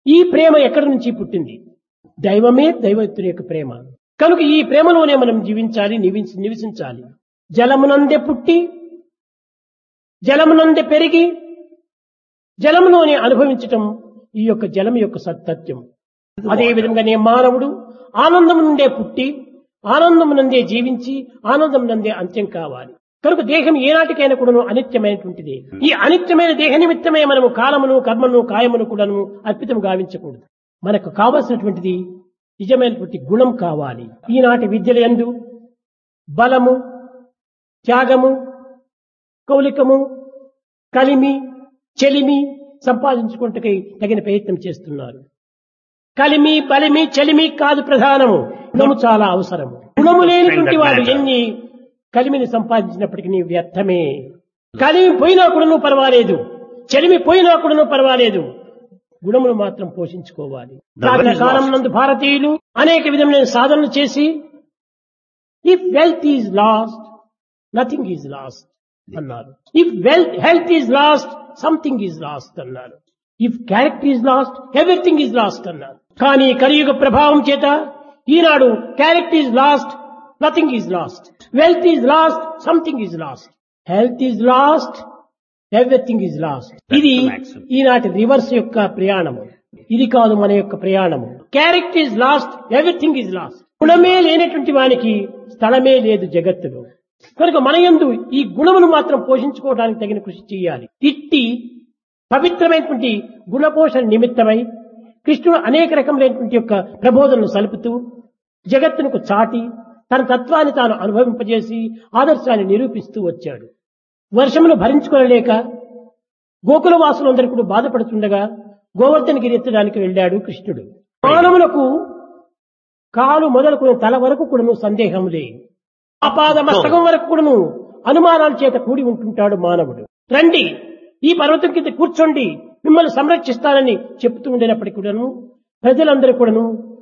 ఈ ప్రేమ ఎక్కడి నుంచి పుట్టింది దైవమే దైవత్తుని యొక్క ప్రేమ కనుక ఈ ప్రేమలోనే మనం జీవించాలి నివించి నివసించాలి జలమునందే పుట్టి జలమునందే పెరిగి జలములోనే అనుభవించటం ఈ యొక్క జలం యొక్క సత్తత్యం అదే విధంగానే మానవుడు ఆనందం నుండే పుట్టి ఆనందం నందే జీవించి ఆనందం నందే అంత్యం కావాలి కనుక దేహం ఏనాటికైనా కూడాను అనిత్యమైనటువంటిది ఈ అనిత్యమైన దేహ నిమిత్తమే మనము కాలమును కర్మను కాయమును కూడాను అర్పితం గావించకూడదు మనకు కావలసినటువంటిది నిజమైనటువంటి గుణం కావాలి ఈనాటి విద్యల యందు బలము త్యాగము కౌలికము కలిమి చెలిమి సంపాదించుకుంటకై తగిన ప్రయత్నం చేస్తున్నారు కలిమి బలిమి చెలిమి కాదు ప్రధానము గుణము చాలా అవసరము గుణము లేనటువంటి వాడు ఎన్ని కలిమిని సంపాదించినప్పటికీ వ్యర్థమే కలిమి పోయినా కూడాను పర్వాలేదు చెలిమి పోయినా కూడాను పర్వాలేదు గుణములు మాత్రం పోషించుకోవాలి ప్రాచీన కాలం నందు భారతీయులు అనేక విధమైన సాధనలు చేసి if wealth is lost nothing is lost అన్నారు if wealth health is lost something is lost అన్నారు if character is lost everything is lost అన్నారు కానీ కలియుగ ప్రభావం చేత ఈనాడు character is lost nothing is lost wealth is lost something is lost health is lost everything is lost ఇది ఈనాటి reverse యొక్క ప్రయాణము ఇది కాదు మన యొక్క ప్రయాణము character is lost everything is lost గుణమే లేనటువంటి వానికి స్థలమే లేదు జగత్తులో కనుక మన యందు ఈ గుణమును మాత్రం పోషించుకోవడానికి తగిన కృషి చేయాలి ఇట్టి పవిత్రమైనటువంటి గుణపోషణ నిమిత్తమై కృష్ణుడు అనేక రకములైనటువంటి యొక్క ప్రబోధనలు సలుపుతూ జగత్తునకు చాటి తన తత్వాన్ని తాను అనుభవింపజేసి ఆదర్శాన్ని నిరూపిస్తూ వచ్చాడు వర్షమును భరించుకోలేక గోకుల వాసులందరూ కూడా బాధపడుతుండగా గోవర్ధనగిరి ఎత్తడానికి వెళ్ళాడు కృష్ణుడు మానవులకు కాలు మొదలుకుని తల వరకు కూడాను సందేహములే అపాద మస్తకం వరకు కూడాను అనుమానాల చేత కూడి ఉంటుంటాడు మానవుడు రండి ఈ పర్వతం కింద కూర్చోండి మిమ్మల్ని సంరక్షిస్తానని చెప్తూ ఉండినప్పటికీ కూడాను ప్రజలందరూ కూడాను